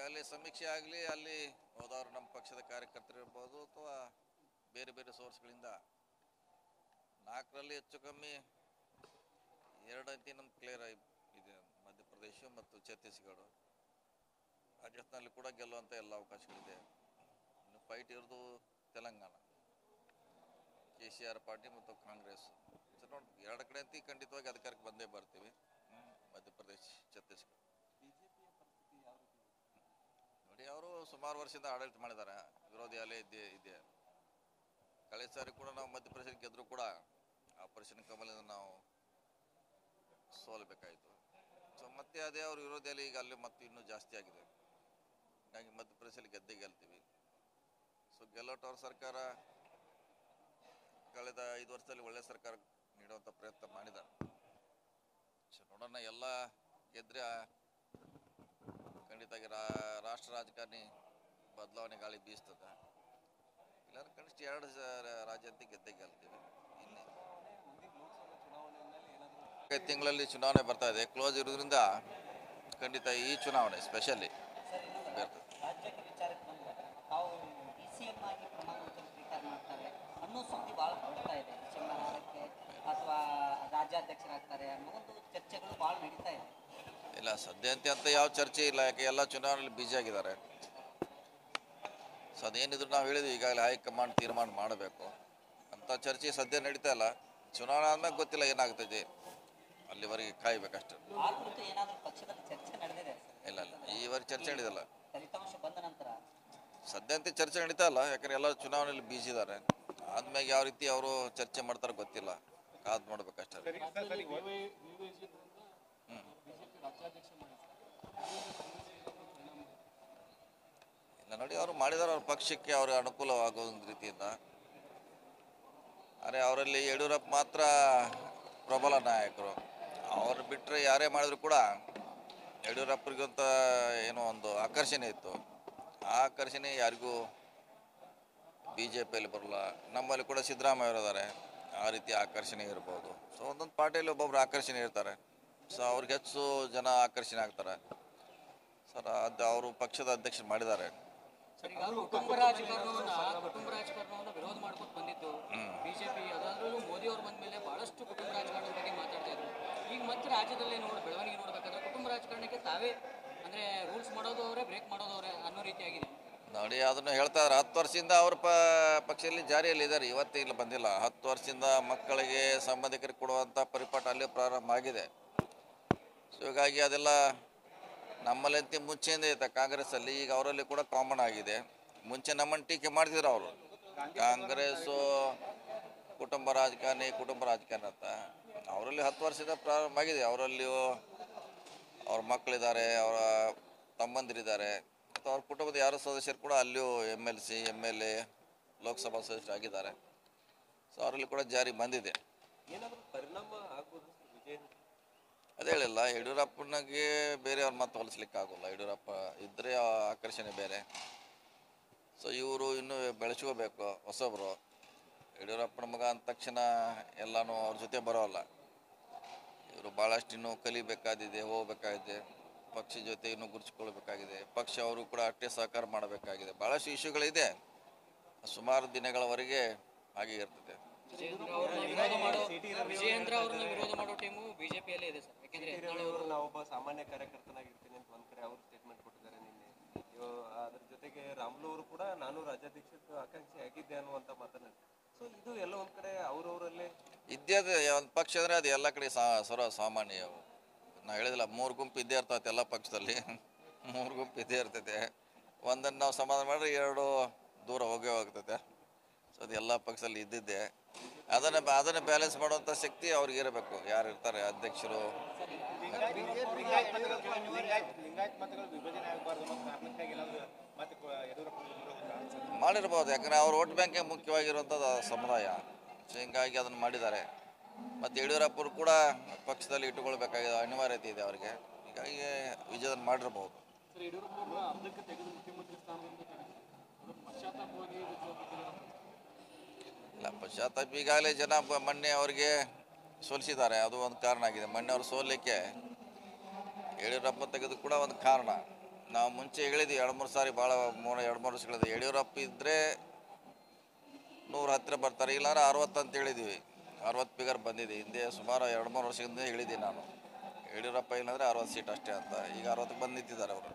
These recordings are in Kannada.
ಈಗಾಗಲೇ ಸಮೀಕ್ಷೆ ಆಗಲಿ ಅಲ್ಲಿ ಹೋದವರು ನಮ್ಮ ಪಕ್ಷದ ಕಾರ್ಯಕರ್ತರು ಇರ್ಬೋದು ಅಥವಾ ಬೇರೆ ಬೇರೆ ಸೋರ್ಸ್ಗಳಿಂದ ನಾಲ್ಕರಲ್ಲಿ ಹೆಚ್ಚು ಕಮ್ಮಿ ಎರಡು ಅಂತಿ ನಮ್ಗೆ ಕ್ಲಿಯರ್ ಆಗಿ ಇದೆ ಮಧ್ಯಪ್ರದೇಶ ಮತ್ತು ಛತ್ತೀಸ್ಗಢ ರಾಜಸ್ಥಾನಲ್ಲಿ ಕೂಡ ಗೆಲ್ಲುವಂಥ ಎಲ್ಲ ಅವಕಾಶಗಳಿದೆ ಇನ್ನು ಫೈಟ್ ಇರೋದು Telangana K C R party ಮತ್ತು ಕಾಂಗ್ರೆಸ್ ಸೊ ನೋಡಿ ಎರಡು ಕಡೆ ಅಂತಿ ಖಂಡಿತವಾಗಿ ಅಧಿಕಾರಕ್ಕೆ ಬಂದೇ ಬರ್ತೀವಿ ಹ್ಮ್. ಮಧ್ಯಪ್ರದೇಶ ಛತ್ತೀಸ್ಗಢ ನೋಡಿ ಅವರು ಸುಮಾರು ವರ್ಷದಿಂದ ಆಡಳಿತ ಮಾಡಿದ್ದಾರೆ ವಿರೋಧಿ ಅಲೆ ಇದ್ದೇ ಇದೆ ಕಳೆದ ಸಾರಿ ಕೂಡ ನಾವು ಮಧ್ಯಪ್ರದೇಶ ಗೆದ್ದರೂ ಕೂಡ ಆಪರೇಷನ್ ಕಮಲದಿಂದ ನಾವು ಸೋಲ್ಬೇಕಾಯಿತು ಸೊ ಮತ್ತೆ ಅದೇ ಅವ್ರ ವಿರೋಧಿ ಅಲೆ ಈಗ ಅಲ್ಲಿ ಮತ್ತೆ ಇನ್ನೂ ಜಾಸ್ತಿ ಆಗಿದೆ ಹೀಗಾಗಿ ಮಧ್ಯಪ್ರದೇಶದಲ್ಲಿ ಗೆದ್ದೇ ಗೆಲ್ತೀವಿ ಸೊ ಗೆಲ್ಲೋಟ್ ಅವ್ರ ಸರ್ಕಾರ ಕಳೆದ ಐದು ವರ್ಷದಲ್ಲಿ ಒಳ್ಳೆ ಸರ್ಕಾರ ನೀಡುವಂಥ ಪ್ರಯತ್ನ ಮಾಡಿದ್ದಾರೆ ಸೊ ನೋಡೋಣ ಎಲ್ಲ ಗೆದ್ರೆ ಖಂಡಿತವಾಗಿ ರಾ ರಾಷ್ಟ್ರ ರಾಜಕಾರಣಿ ಬದಲಾವಣೆ ಗಾಳಿ ಬೀಸ್ತದೆ ಇಲ್ಲಾಂದ್ರೆ ಕನಿಷ್ಠ ಎರಡು ಸ- ರಾಜ್ಯ ಅಂತ ಗೆದ್ದೇ ಗೆಲ್ತೀವಿ ಇನ್ನು ಐದು ತಿಂಗಳಲ್ಲಿ ಚುನಾವಣೆ ಬರ್ತಾ ಇದೆ ಕ್ಲೋಸ್ ಇರೋದ್ರಿಂದ ಖಂಡಿತ ಈ ಚುನಾವಣೆ ಸ್ಪೆಷಲಿ ಸರ್ ಇನ್ನೊಂದು ರಾಜ್ಯಕ್ಕೆ ವಿಚಾರಕ್ಕೆ ಬಂದ್ರೆ ತಾವು ಡಿ ಸಿ ಎಂ ಆಗಿ ಪ್ರಮಾಣ ವಚನ ಸ್ವೀಕಾರ ಮಾಡ್ತಾರೆ ಅನ್ನೋ ಸುದ್ದಿ ಭಾಳ ಹೊರಡ್ತಾ ಇದೆ ಡಿಸೆಂಬರ್ ಆರಕ್ಕೆ ಅಥವಾ ರಾಜ್ಯಾಧ್ಯಕ್ಷರಾಗ್ತಾರೆ ಅನ್ನೋ ಒಂದು ಚರ್ಚೆಗಳು ಭಾಳ ನಡೀತಾ ಇದೆ ಇಲ್ಲ ಸದ್ಯಂತೆ ಅಂತ ಯಾವ ಚರ್ಚೆ ಇಲ್ಲ ಯಾಕೆ ಎಲ್ಲ ಚುನಾವಣೆಯಲ್ಲಿ ಬ್ಯುಸಿ ಆಗಿದ್ದಾರೆ ಸೊ ಅದೇನಿದ್ರು ನಾವು ಹೇಳಿದ್ವಿ ಈಗಾಗಲೇ ಹೈಕಮಾಂಡ್ ತೀರ್ಮಾನ ಮಾಡಬೇಕು ಅಂತ ಚರ್ಚೆ ಸದ್ಯ ನಡೀತಾ ಇಲ್ಲ ಚುನಾವಣೆ ಆದ್ಮೇಲೆ ಗೊತ್ತಿಲ್ಲ ಏನಾಗ್ತದೆ ಅಲ್ಲಿವರೆಗೆ ಕಾಯ್ಬೇಕಷ್ಟೆ ಆ ಕುರಿತು ಏನಾದರೂ ಪಕ್ಷದಲ್ಲಿ ಚರ್ಚೆ ನಡೆದಿದೆ ಸರ್ ಇಲ್ಲ ಇಲ್ಲ ಈವರೆಗೆ ಚರ್ಚೆ ನಡೆದಿಲ್ಲ ಫಲಿತಾಂಶ ಬಂದ ನಂತರ ಸದ್ಯಂತೆ ಚರ್ಚೆ ನಡೀತಾ ಇಲ್ಲ ಯಾಕಂದ್ರೆ ಎಲ್ಲ ಚುನಾವಣೆಯಲ್ಲಿ ಬ್ಯುಸಿ ಇದ್ದಾರೆ ಆದ್ಮೇಲೆ ಯಾವ ರೀತಿ ಅವರು ಚರ್ಚೆ ಮಾಡ್ತಾರೆ ಗೊತ್ತಿಲ್ಲ ಕಾದ್ ನೋಡ್ಬೇಕಷ್ಟೇ ಇಲ್ಲ ನೋಡಿ ಅವರು ಮಾಡಿದಾರೆ ಅವ್ರ ಪಕ್ಷಕ್ಕೆ ಅವ್ರಿಗೆ ಅನುಕೂಲವಾಗೋ ಒಂದು ರೀತಿಯಿಂದ ಆದರೆ ಅವರಲ್ಲಿ ಯಡಿಯೂರಪ್ಪ ಮಾತ್ರ ಪ್ರಬಲ ನಾಯಕರು ಅವ್ರು ಬಿಟ್ಟರೆ ಯಾರೇ ಮಾಡಿದ್ರು ಕೂಡ ಯಡಿಯೂರಪ್ಪರಿಗಂತ ಏನೋ ಒಂದು ಆಕರ್ಷಣೆ ಇತ್ತು ಆ ಆಕರ್ಷಣೆ ಯಾರಿಗೂ ಬಿ ಜೆ ಪಿಯಲ್ಲಿ ಬರಲ್ಲ ನಮ್ಮಲ್ಲಿ ಕೂಡ ಸಿದ್ದರಾಮಯ್ಯ ಇದ್ದಾರೆ ಆ ರೀತಿ ಆಕರ್ಷಣೆ ಇರ್ಬೋದು ಸೊ ಒಂದೊಂದು ಪಾರ್ಟಿಯಲ್ಲಿ ಒಬ್ಬೊಬ್ರು ಆಕರ್ಷಣೆ ಇರ್ತಾರೆ ಸೊ ಅವ್ರಿಗೆ ಹೆಚ್ಚು ಜನ ಆಕರ್ಷಣೆ ಆಗ್ತಾರೆ ಸರ್ ಅದು ಅವರು ಪಕ್ಷದ ಅಧ್ಯಕ್ಷರು ಮಾಡಿದ್ದಾರೆ ಸರ್ ಈಗ ಕುಟುಂಬ ರಾಜಕಾರಣವನ್ನ ಕುಟುಂಬ ರಾಜಕಾರಣವನ್ನ ವಿರೋಧ ಮಾಡ್ಕೊಂಡು ಬಂದಿದ್ದು ಬಿಜೆಪಿ ಅದಾದ್ರೂ ಮೋದಿ ಅವರು ಬಂದ ಮೇಲೆ ಬಹಳಷ್ಟು ಕುಟುಂಬ ರಾಜಕಾರಣದ ಬಗ್ಗೆ ಮಾತಾಡ್ತಾ ಇದ್ರು ಈಗ ಮತ್ತೆ ರಾಜ್ಯದಲ್ಲಿ ನೋಡಿ ಬೆಳವಣಿಗೆ ನೋಡ್ಬೇಕಾದ್ರೆ ಕುಟುಂಬ ರಾಜಕಾರಣಕ್ಕೆ ತಾವೇ ಅಂದ್ರೆ ರೂಲ್ಸ್ ಮಾಡೋದು ಅವರೇ ಬ್ರೇಕ್ ಮಾಡೋದು ಅವರೇ ಅನ್ನೋ ರೀತಿಯಾಗಿದೆ ನೋಡಿ ಅದನ್ನು ಹೇಳ್ತಾ ಇದ್ದಾರೆ ಹತ್ತು ವರ್ಷದಿಂದ ಅವ್ರ ಪ ಪಕ್ಷದಲ್ಲಿ ಜಾರಿಯಲ್ಲಿ ಇದ್ದಾರೆ ಇವತ್ತೇ ಇಲ್ಲ ಬಂದಿಲ್ಲ ಹತ್ತು ವರ್ಷದಿಂದ ಮಕ್ಕಳಿಗೆ ಸಂಬಂಧಿಕರಿಗೆ ಕೊಡುವಂಥ ಪರಿಪಾಠ ಅಲ್ಲೇ ಪ್ರಾರಂಭ ಆಗಿದೆ ಸೊ ಹೀಗಾಗಿ ಅದೆಲ್ಲ ನಮ್ಮಲ್ಲಂತೆ ಮುಂಚೆಯಿಂದ ಇತ್ತು ಕಾಂಗ್ರೆಸ್ಸಲ್ಲಿ ಈಗ ಅವರಲ್ಲಿ ಕೂಡ ಕಾಮನ್ ಆಗಿದೆ ಮುಂಚೆ ನಮ್ಮನ್ನು ಟೀಕೆ ಮಾಡ್ತಿದ್ರು ಅವರು ಕಾಂಗ್ರೆಸ್ಸು ಕುಟುಂಬ ರಾಜಕಾರಣಿ ಕುಟುಂಬ ರಾಜಕಾರಣಿ ಅಂತ ಅವರಲ್ಲಿ ಹತ್ತು ವರ್ಷದಿಂದ ಪ್ರಾರಂಭ ಆಗಿದೆ ಅವರಲ್ಲಿಯೂ ಅವ್ರ ಮಕ್ಕಳಿದ್ದಾರೆ ಅವರ ತಮ್ಮಂದಿರಿದ್ದಾರೆ ಅಥವಾ ಅವ್ರ ಕುಟುಂಬದ ಯಾರು ಸದಸ್ಯರು ಕೂಡ ಅಲ್ಲಿಯೂ M L C M L A Lok Sabha ಸದಸ್ಯರು ಆಗಿದ್ದಾರೆ ಸೊ ಅವರಲ್ಲಿ ಕೂಡ ಜಾರಿ ಬಂದಿದೆ ಅದೇ ಹೇಳಿಲ್ಲ ಯಡಿಯೂರಪ್ಪನಿಗೆ ಬೇರೆಯವ್ರ ಮಾತು ಹೋಲಿಸ್ಲಿಕ್ಕೆ ಆಗೋಲ್ಲ ಯಡಿಯೂರಪ್ಪ ಇದ್ದರೆ ಆಕರ್ಷಣೆ ಬೇರೆ ಸೊ ಇವರು ಇನ್ನೂ ಬೆಳೆಸ್ಕೋಬೇಕು ಹೊಸಬ್ರು ಯಡಿಯೂರಪ್ಪನ ಮಗ ಅಂದ ತಕ್ಷಣ ಎಲ್ಲನೂ ಅವ್ರ ಜೊತೆ ಬರೋಲ್ಲ ಇವರು ಭಾಳಷ್ಟು ಇನ್ನೂ ಕಲಿಬೇಕಾದಿದೆ ಹೋಗ್ಬೇಕಾಗಿದೆ ಪಕ್ಷ ಜೊತೆ ಇನ್ನೂ ಗುರುತಿಸ್ಕೊಳ್ಬೇಕಾಗಿದೆ ಪಕ್ಷ ಅವರು ಕೂಡ ಅಷ್ಟೇ ಸಹಕಾರ ಮಾಡಬೇಕಾಗಿದೆ ಭಾಳಷ್ಟು ಇಶ್ಯೂಗಳಿದೆ ಸುಮಾರು ದಿನಗಳವರೆಗೆ ಹಾಗೆ ಇರ್ತದೆ ವಿಜಯೇಂದ್ರ ಅವ್ರನ್ನ ವಿರೋಧ ಮಾಡೋ ವಿಜಯೇಂದ್ರ ಅವ್ರನ್ನ ವಿರೋಧ ಮಾಡೋ ಟೀಮು ಬಿಜೆಪಿಯಲ್ಲೇ ಇದೆ ಸರ್ ಯಾಕೆಂದ್ರೆ ಯತ್ನಾಳ್ ಅವರು ನಾವು ಒಬ್ಬ ಸಾಮಾನ್ಯ ಕಾರ್ಯಕರ್ತನಾಗಿರ್ತೀನಿ ಅಂತ ಒಂದ್ ಕಡೆ ಅವರು ಸ್ಟೇಟ್ಮೆಂಟ್ ಕೊಟ್ಟಿದ್ದಾರೆ ನಿನ್ನೆ ಇವ- ಅದ್ರ ಜೊತೆಗೆ ರಾಮುಲು ಅವರು ಕೂಡ ನಾನು ರಾಜ್ಯಾಧ್ಯಕ್ಷ ಆಕಾಂಕ್ಷಿ ಆಗಿದ್ದೆ ಅನ್ನುವಂತ ಮಾತನ್ನ ಸೊ ಇದು ಎಲ್ಲ ಒಂದ್ ಕಡೆ ಅವ್ರವರಲ್ಲೇ ಇದ್ದೇ ಒಂದು ಪಕ್ಷ ಅಂದರೆ ಅದು ಎಲ್ಲ ಕಡೆ ಸಾ ಸರ್ವ ಸಾಮಾನ್ಯ ಅವು ನಾ ಹೇಳಿದಿಲ್ಲ ಮೂರು ಗುಂಪು ಇದ್ದೇ ಇರ್ತೈತೆ ಎಲ್ಲ ಪಕ್ಷದಲ್ಲಿ ಮೂರು ಗುಂಪು ಇದ್ದೇ ಇರ್ತೈತೆ ಒಂದನ್ನು ನಾವು ಸಮಾಧಾನ ಮಾಡಿದ್ರೆ ಎರಡು ದೂರ ಹೋಗೇ ಹೋಗ್ತೈತೆ ಸೊ ಅದು ಎಲ್ಲ ಪಕ್ಷದಲ್ಲಿ ಇದ್ದಿದ್ದೆ ಅದನ್ನು ಅದನ್ನು ಬ್ಯಾಲೆನ್ಸ್ ಮಾಡುವಂಥ ಶಕ್ತಿ ಅವ್ರಿಗೆ ಇರಬೇಕು ಯಾರು ಇರ್ತಾರೆ ಅಧ್ಯಕ್ಷರು ಮಾಡಿರ್ಬೋದು ಯಾಕಂದರೆ ಅವ್ರ ವೋಟ್ ಬ್ಯಾಂಕೇ ಮುಖ್ಯವಾಗಿರುವಂಥದ್ದು ಆ ಸಮುದಾಯ ಸೊ ಹಿಂಗಾಗಿ ಅದನ್ನು ಮಾಡಿದ್ದಾರೆ ಮತ್ತು ಯಡಿಯೂರಪ್ಪರು ಕೂಡ ಪಕ್ಷದಲ್ಲಿ ಇಟ್ಟುಕೊಳ್ಬೇಕಾಗಿದೆ ಅನಿವಾರ್ಯತೆ ಇದೆ ಅವರಿಗೆ ಹೀಗಾಗಿ ವಿಜಯದನ್ನು ಮಾಡಿರ್ಬೋದು ಸರ್ ಯಡಿಯೂರಪ್ಪ ಅವ್ರನ್ನ ಅರ್ಧಕ್ಕೆ ತೆಗೆದು ಮುಖ್ಯಮಂತ್ರಿ ಸ್ಥಾನದಿಂದ ತೆಗೆದು ಪಶ್ಚಾತ್ತಾಪವಾಗಿ ಇಲ್ಲ ಪಶ್ಚಾತ್ತಾಪ ಈಗಾಗಲೇ ಜನ ಬ- ಮೊನ್ನೆ ಅವರಿಗೆ ಸೋಲಿಸಿದ್ದಾರೆ ಅದು ಒಂದು ಕಾರಣ ಆಗಿದೆ ಮೊನ್ನೆ ಅವ್ರು ಸೋಲಿಕ್ಕೆ ಯಡಿಯೂರಪ್ಪ ತೆಗೆದು ಕೂಡ ಒಂದು ಕಾರಣ ನಾವು ಮುಂಚೆ ಹೇಳಿದ್ವಿ ಎರಡು ಮೂರು ಸಾರಿ ಭಾಳ ಮೂರು ಎರಡು ಮೂರು ವರ್ಷ ಹೇಳಿದ್ವಿ ಯಡಿಯೂರಪ್ಪ ಇದ್ದರೆ ನೂರು ಹತ್ತಿರ ಬರ್ತಾರೆ ಇಲ್ಲಾಂದ್ರೆ ಅರವತ್ತು ಅಂತ ಹೇಳಿದ್ವಿ ಅರವತ್ತು ಫಿಗರ್ ಬಂದಿದೆ ಹಿಂದೆ ಸುಮಾರು ಎರಡು ಮೂರು ವರ್ಷದಿಂದ ಹೇಳಿದ್ದೀನಿ ನಾನು ಯಡಿಯೂರಪ್ಪ ಇಲ್ಲಾಂದರೆ ಅರವತ್ತು ಸೀಟ್ ಅಷ್ಟೇ ಅಂತ ಈಗ ಅರವತ್ತಕ್ಕೆ ಬಂದು ನಿಂತಿದ್ದಾರೆ ಅವರು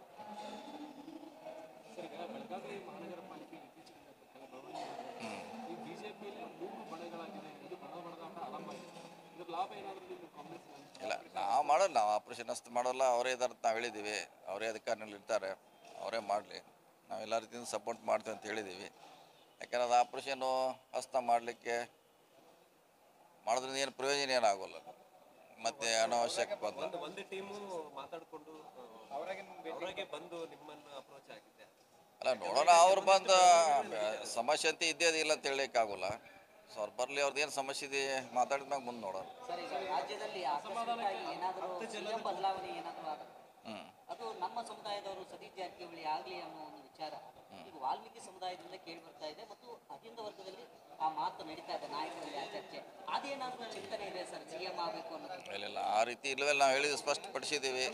ಸರ್ ಈಗ ಬೆಳಗಾವಿ ಮಹಾನಗರ ಪಾಲಿಕೆ ಇತ್ತೀಚೆಗೆ ಕೆಲ ಬೆಳವಣಿಗೆ ಈ ಬಿಜೆಪಿಯಲ್ಲಿ ಮೂರು ಬಣಗಳಾಗಿದೆ ಇದು ಬಣ ಬಣದಾಟ ಆರಂಭ ಆಗಿದೆ ಇದ್ರ ಲಾಭ ಏನಾದರೂ ನಿಮ್ಗೆ ಕಾಂಗ್ರೆಸ್ ಇಲ್ಲ ನಾವು ಮಾಡೋಲ್ಲ ನಾವು ಆಪ್ರೇಷನ್ ಅಷ್ಟು ಮಾಡೋಲ್ಲ ಅವರೇ ಇದ್ದಾರೆ ಅಂತ ನಾವು ಹೇಳಿದ್ದೀವಿ ಅವರೇ ಅಧಿಕಾರಿನಲ್ಲಿ ಇರ್ತಾರೆ ಅವರೇ ಮಾಡಲಿ ನಾವು ಎಲ್ಲ ರೀತಿಯಿಂದ ಸಪೋರ್ಟ್ ಮಾಡ್ತೀವಿ ಅಂತ ಹೇಳಿದ್ದೀವಿ ಯಾಕಂದ್ರೆ ಅದು ಆಪ್ರೇಷನ್ನು ಹಸ್ತ ಮಾಡಲಿಕ್ಕೆ ಮಾಡೋದ್ರಿಂದ ಏನು ಪ್ರಯೋಜನ ಏನಾಗೋಲ್ಲ ಮತ್ತು ಅನಾವಶ್ಯಕ ಬಂದು ಒಂದು ಒಂದು ಟೀಮು ಮಾತಾಡ್ಕೊಂಡು ಅವರಾಗೆ ಬಂದು ನಿಮ್ಮನ್ನು ಅಪ್ರೋಚ್ ಆಗಿದೆ ಅಲ್ಲ ನೋಡೋಣ ಅವ್ರು ಬಂದು ಸಮಸ್ಯೆ ಅಂತ ಇದ್ದೇ ಇಲ್ಲ ಅಂತ ಹೇಳಲಿಕ್ಕಾಗೋಲ್ಲ ಸೊ ಅವ್ರು ಬರಲಿ ಅವ್ರದ್ದು ಏನು ಸಮಸ್ಯೆ ಇದೆ ಮಾತಾಡಿದ್ಮ್ಯಾಗ ಮುಂದೆ ನೋಡೋಣ ಸರ್ ಈಗ ರಾಜ್ಯದಲ್ಲಿ ಆಕಸ್ಮಿಕವಾಗಿ ಏನಾದರೂ ಸಿಎಂ ಬದಲಾವಣೆ ಏನಾದರೂ ಆದ್ರೆ ಹ್ಞೂ ಅದು ನಮ್ಮ ಸಮುದಾಯದವರು ಸತೀಶ್ ಜಾರಕಿಹೊಳಿ ಆಗಲಿ ಅನ್ನೋ ಒಂದು ವಿಚಾರ ಈಗ ವಾಲ್ಮೀಕಿ ಸಮುದಾಯದಿಂದ ಕೇಳಿ ಬರ್ತಾ ಇದೆ ಮತ್ತು ಅಹಿಂದ ವರ್ಗದಲ್ಲಿ ಆ ಮಾತು ನಡೀತಾ ಇದೆ ನಾಯಕರಲ್ಲಿ ಆ ಚರ್ಚೆ ಅದೇನಾದ್ರೂ ಚಿಂತನೆ ಇದೆ ಸರ್ ಸಿಎಂ ಆಗಬೇಕು ಅನ್ನೋದು ಇಲ್ಲ ಇಲ್ಲ ಆ ರೀತಿ ಇಲ್ಲವೇ ನಾವು ಹೇಳಿದ್ದು ಸ್ಪಷ್ಟಪಡಿಸಿದ್ದೀವಿ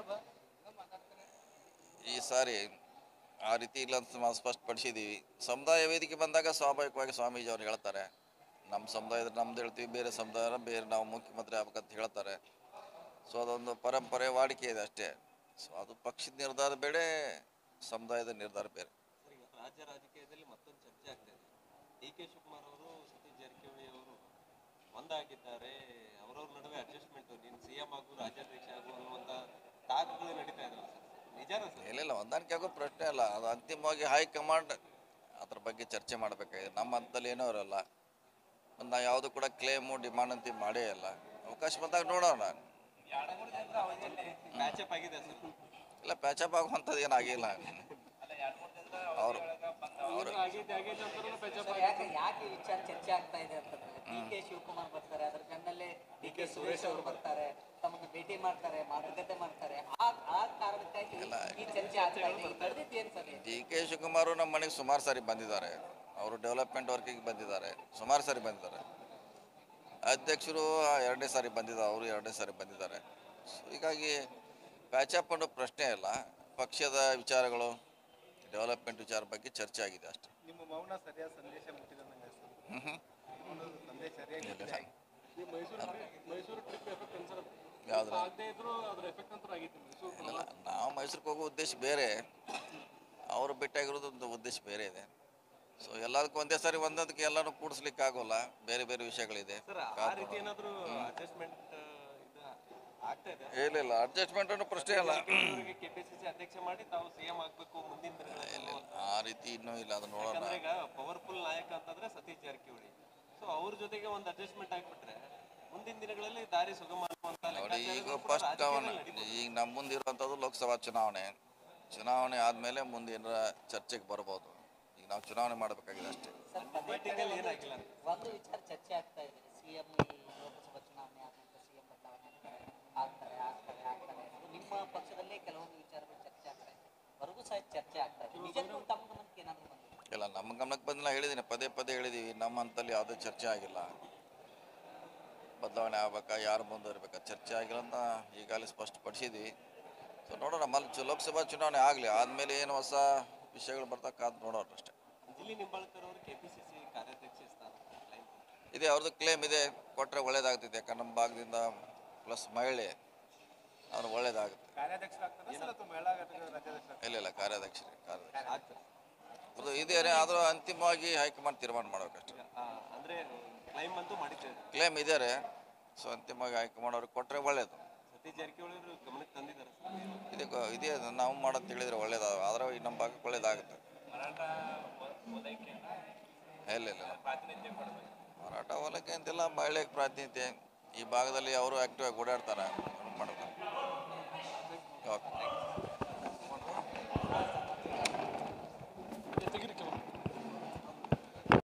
ಈ ಸಾರಿ ಆ ರೀತಿ ಇಲ್ಲ ಅಂತ ನಾವು ಸ್ಪಷ್ಟಪಡಿಸಿದ್ದೀವಿ ಸಮುದಾಯ ವೇದಿಕೆ ಬಂದಾಗ ಸ್ವಾಭಾವಿಕವಾಗಿ ಸ್ವಾಮೀಜಿ ಅವ್ರು ಹೇಳ್ತಾರೆ ನಮ್ಮ ಸಮುದಾಯದ ನಮ್ದು ಹೇಳ್ತೀವಿ ಬೇರೆ ಸಮುದಾಯ ಬೇರೆ ನಾವು ಮುಖ್ಯಮಂತ್ರಿ ಆಗ್ಬೇಕಂತ ಹೇಳ್ತಾರೆ ಸೊ ಅದೊಂದು ಪರಂಪರೆ ವಾಡಿಕೆ ಇದೆ ಅಷ್ಟೇ ಸೊ ಅದು ಪಕ್ಷದ ನಿರ್ಧಾರ ಬೇರೆ ಸಮುದಾಯದ ನಿರ್ಧಾರ ಬೇರೆ ಸರ್, ಈಗ ರಾಜ್ಯ ರಾಜಕೀಯದಲ್ಲಿ ಮತ್ತೊಂದು ಚರ್ಚೆ ಆಗ್ತಾ ಇದೆ ಡಿ ಕೆ ಶಿವಕುಮಾರ್ ಅವರು ಸತೀಶ್ ಜಾರಕಿಹೊಳಿ ಅವರು ಒಂದಾಗಿದ್ದಾರೆ ಅವರವ್ರ ನಡುವೆ ಅಡ್ಜಸ್ಟ್ಮೆಂಟ್ ನೀನು ಸಿ ಎಂ ಆಗು ರಾಜ್ಯಾಧ್ಯಕ್ಷ ಆಗು ಅನ್ನುವಂಥ ಟಾಕ್ಗಳು ನಡೀತಾ ಇದಾವೆ ಸರ್ ನಿಜಾನ ಸರ್ ಇಲ್ಲ ಇಲ್ಲ ಹೊಂದಾಣಿಕೆ ಆಗೋ ಪ್ರಶ್ನೆ ಅಲ್ಲ ಅದು ಅಂತಿಮವಾಗಿ ಹೈಕಮಾಂಡ್ ಅದ್ರ ಬಗ್ಗೆ ಚರ್ಚೆ ಮಾಡಬೇಕಾಗಿದೆ ನಮ್ಮ ಹಂತದಲ್ಲಿ ಏನೂ ಇರಲ್ಲ ಮತ್ತು ನಾವು ಯಾವುದು ಕೂಡ ಕ್ಲೇಮು ಡಿಮಾಂಡ್ ಅಂತ ಮಾಡೇ ಇಲ್ಲ ಅವಕಾಶ ಬಂದಾಗ ನೋಡೋಣ ಪ್ಯಾಚಪ್ ಆಗಿದೆ ಸರ್ ಇಲ್ಲ ಪ್ಯಾಚಪ್ ಆಗುವಂಥದ್ದು ಏನಾಗಿಲ್ಲ ಅವರು ಅವರು ಆಗೈತೆ ಆಗೈತೆ ಅಂತಾರಲ್ಲ ಪೆಚ್ಚ ಸರ್ ಯಾಕೆ ಯಾಕೆ ಈ ವಿಚಾರ ಚರ್ಚೆ ಆಗ್ತಾ ಇದೆ ಅಂತಂದ್ರೆ ಡಿ ಕೆ ಶಿವಕುಮಾರ್ ಬರ್ತಾರೆ ಅದ್ರ ಬೆನ್ನಲ್ಲೇ ಡಿ ಕೆ ಸುರೇಶ್ ಅವರು ಬರ್ತಾರೆ ತಮ್ಮನ್ನು ಭೇಟಿ ಮಾಡ್ತಾರೆ ಮಾತುಕತೆ ಮಾಡ್ತಾರೆ ಆ ಆ ಕಾರಣಕ್ಕಾಗಿ ಈ ಚರ್ಚೆ ಆಗ್ತಾ ಇದೆ ಈ ನಡೆದಿದ್ದು ಏನ್ ಸರ್ ಇದು? ಡಿ ಕೆ ಶಿವಕುಮಾರು ನಮ್ಮ ಮನೆಗೆ ಸುಮಾರು ಸಾರಿ ಬಂದಿದ್ದಾರೆ ಅವರು ಡೆವಲಪ್ಮೆಂಟ್ ವರ್ಕಿಗೆ ಬಂದಿದ್ದಾರೆ ಸುಮಾರು ಸಾರಿ ಬಂದಿದ್ದಾರೆ ಅಧ್ಯಕ್ಷರು ಎರಡನೇ ಸಾರಿ ಬಂದಿದ್ದಾರೆ ಅವರು ಎರಡನೇ ಸಾರಿ ಬಂದಿದ್ದಾರೆ ಸೊ ಹೀಗಾಗಿ ಪ್ಯಾಚಪ್ ಅನ್ನೋ ಪ್ರಶ್ನೆ ಇಲ್ಲ ಪಕ್ಷದ ವಿಚಾರಗಳು ಡೆವಲಪ್ಮೆಂಟ್ ವಿಚಾರ ಬಗ್ಗೆ ಚರ್ಚೆ ಆಗಿದೆ ಅಷ್ಟೇ ನಿಮ್ಮ ಮೌನ ಸರಿಯಾದ ಸಂದೇಶ ಮುಟ್ಟಿದೆ ನಂಗೆ ಅನ್ಸುತ್ತೆ. ಹ್ಞೂ ಹ್ಞೂ ಸಂದೇಶ ಸರಿಯಾಗಿ ಇಲ್ಲ ಈ Mysuru Mysuru trip effect answer ಯಾವ್ದು ಆಗದೆ ಇದ್ರು ಅದ್ರ ಎಫೆಕ್ಟ್ ಅಂತೂ ಆಗಿತ್ತು ಮೈಸೂರು ಇಲ್ಲ ನಾವು ಮೈಸೂರಿಗೆ ಹೋಗೋ ಉದ್ದೇಶ ಬೇರೆ ಅವರು ಭೇಟಿಯಾಗಿರೋದು ಒಂದು ಉದ್ದೇಶ ಬೇರೆ ಇದೆ ಸೊ ಎಲ್ಲದಕ್ಕೂ ಒಂದೇ ಸಾರಿ ಒಂದೊಂದಕ್ಕೆ ಎಲ್ಲನೂ ಕೂಡಿಸ್ಲಿಕ್ಕೆ ಆಗೋಲ್ಲ ಬೇರೆ ಬೇರೆ ವಿಷಯಗಳಿದೆ ಸರ್ ಆ ರೀತಿ ಏನಾದರೂ ಅಡ್ಜಸ್ಟ್ಮೆಂಟ್ ಇದು ಆಗ್ತಾ ಇದೆ ಇಲ್ಲ ಇಲ್ಲ ಅಡ್ಜಸ್ಟ್ಮೆಂಟ್ ಅನ್ನೋ ಪ್ರಶ್ನೆ ಇಲ್ಲ ಅವರಿಗೆ ಕೆಪಿಸಿಸಿ ಅಧ್ಯಕ್ಷ ಮಾಡಿ ತಾವು ಸಿಎಂ ಆಗ್ಬೇಕು ಮುಂದಿನ ದಿನಗಳಲ್ಲಿ ಇಲ್ಲ ಇಲ್ಲ ಆ ರೀತಿ ಇನ್ನೂ ಇಲ್ಲ ಅದು ನೋಡೋಣ ಯಾಕಂದ್ರೆ ಈಗ ಪವರ್ಫುಲ್ ನಾಯಕ ಅಂತಂದ್ರೆ ಸತೀಶ್ ಜಾರಕಿಹೊಳಿ ಸೊ ಅವ್ರ ಜೊತೆಗೆ ಒಂದು ಅಡ್ಜಸ್ಟ್ಮೆಂಟ್ ಆಗ್ಬಿಟ್ರೆ ಮುಂದಿನ ದಿನಗಳಲ್ಲಿ ದಾರಿ ಸುಗಮ ಅನ್ನುವಂತ ನೋಡಿ ಈಗ ಲೆಕ್ಕಾಚಾರಗಳು ಕೂಡ ಫಸ್ಟ್ ಅವನು ರಾಜಕೀಯದಲ್ಲಿ ನಡೀತದೆ. ಈಗ ನಮ್ಮ ಮುಂದೆ ಇರುವಂಥದ್ದು ಲೋಕಸಭಾ ಚುನಾವಣೆ ಚುನಾವಣೆ ಆದಮೇಲೆ ಮುಂದೆ ಏನಾರ ಚರ್ಚೆಗೆ ಬರ್ಬೋದು ಈಗ ನಾವು ಚುನಾವಣೆ ಮಾಡಬೇಕಾಗಿದೆ ಅಷ್ಟೇ ಸರ್ ಪದೇ Meeting ಪದೇ ಅಲ್ಲಿ ಒಂದು- ಏನಾಗಿಲ್ಲ ಅಂತ. ಒಂದು ವಿಚಾರ ಚರ್ಚೆ ಆಗ್ತಾ ಇದೆ ಸಿಎಂ ಈ ಲೋಕಸಭಾ ಚುನಾವಣೆ ಆದ ನಂತರ ಸಿಎಂ ಬದಲಾವಣೆ ಆಗ್ತಾರೆ ಆಗ್ತಾರೆ ಆಗ್ತಾರೆ ಅನ್ನೋದು ನಿಮ್ಮ ಪಕ್ಷದಲ್ಲೇ ಕೆಲವೊಂದು ವಿಚಾರಗಳು ಚರ್ಚೆ ಆಗ್ತಾ ಇದೆ ವರೆಗೂ ಸಹ ಚರ್ಚೆ ಆಗ್ತಾ ಇದೆ ನಿಜಕ್ಕೂ ತಮ್ಮ ಗಮನಕ್ಕೆ ಏನಾದರೂ ಬಂದಿದೆ ಇಲ್ಲ ನಮ್ಮ ಗಮನಕ್ಕೆ ಬಂದು ನಾ ಹೇಳಿದ್ದೀನಿ ಪದೇ ಪದೇ ಹೇಳಿದ್ದೀವಿ ನಮ್ಮ ಹಂತಲ್ಲಿ ಯಾವುದೇ ಚರ್ಚೆ ಆಗಿಲ್ಲ ಬದಲಾವಣೆ ಆಗ್ಬೇಕಾ ಯಾರು ಮುಂದೆ ಇರ್ಬೇಕಾ ಚರ್ಚೆ ಆಗಿಲ್ಲ ಅಂತ ಈಗಾಗಲೇ ಸ್ಪಷ್ಟಪಡಿಸಿದ್ವಿ ಸೊ ನೋಡೋಣ ಮಲ್ ಚು- ಲೋಕಸಭಾ ಚುನಾವಣೆ ಆಗಲಿ ಆದಮೇಲೆ ಏನು ಹೊಸ ವಿಷಯಗಳು ಬರ್ತಾ ಕಾದು ನೋಡೋಣ ಅಷ್ಟೇ ಅಂಜಲಿ ನಿಂಬಾಳ್ಕರ್ ಅವರು ಕೆಪಿಸಿಸಿ ಕಾರ್ಯಾಧ್ಯಕ್ಷ ಸ್ಥಾನ claim ಇದೆ ಅವ್ರದ್ದು ಕ್ಲೇಮ್ ಇದೆ ಕೊಟ್ಟರೆ ಒಳ್ಳೇದಾಗ್ತಿದೆ ಯಾಕಂದ್ರೆ ನಮ್ಮ ಭಾಗದಿಂದ ಪ್ಲಸ್ ಮಹಿಳೆ ಅವ್ರು ಒಳ್ಳೇದಾಗುತ್ತೆ ಕಾರ್ಯಾಧ್ಯಕ್ಷರಾಗ್ತಾರೆ ಸರ್ ಅಥವಾ ಮಹಿಳಾ ಘಟಕದ ರಾಜ್ಯಾಧ್ಯಕ್ಷರಾಗ್ತಾರೆ ಇಲ್ಲ ಇಲ್ಲ ಕಾರ್ಯಾಧ್ಯಕ್ಷರೇ ಕಾರ್ಯಾಧ್ಯಕ್ಷ ಆಗ್ತದೆ ಅದು ಇದೇನೆ ಆದರೂ ಅಂತಿಮವಾಗಿ ಹೈಕಮಾಂಡ್ ತೀರ್ಮಾನ ಮಾಡ್ಬೇಕಷ್ಟೇ ಆ, ಅಂದ್ರೆ ಕ್ಲೈಮ್ ಅಂತೂ ಮಾಡಿದ್ದೇವೆ ಕ್ಲೇಮ್ ಇದ್ದಾರೆ ಸೊ ಅಂತಿಮವಾಗಿ ಹೈಕಮಾಂಡ್ ಅವ್ರಿಗೆ ಕೊಟ್ಟರೆ ಒಳ್ಳೇದು ಸತೀಶ್ ಜಾರಕಿಹೊಳಿ ಅವರು ಗಮನಕ್ಕೆ ತಂದಿದ್ದಾರೆ ಸರ್ ಇದೆ ಗ- ಇದೇ ಅದು ನಾವು ಮಾಡೋದು ಹೇಳಿದ್ರೆ ಒಳ್ಳೇದು ಆದರೆ ಈ ನಮ್ಮ ಭಾಗಕ್ಕೆ ಒಳ್ಳೇದಾಗುತ್ತೆ ಇಲ್ಲ ಇಲ್ಲ ಇಲ್ಲ. ಮರಾಠ ಹೊಲಕ್ಕೆ ಅಂತೆಲ್ಲ ಮಹಿಳೆಗೆ ಪ್ರಾತಿನಿಧ್ಯ ಈ ಭಾಗದಲ್ಲಿ ಅವರು ಆಕ್ಟಿವ್ ಆಗಿ ಓಡಾಡ್ತಾರೆ ಅವ್ರು ಮಾಡ್ಬೇಕು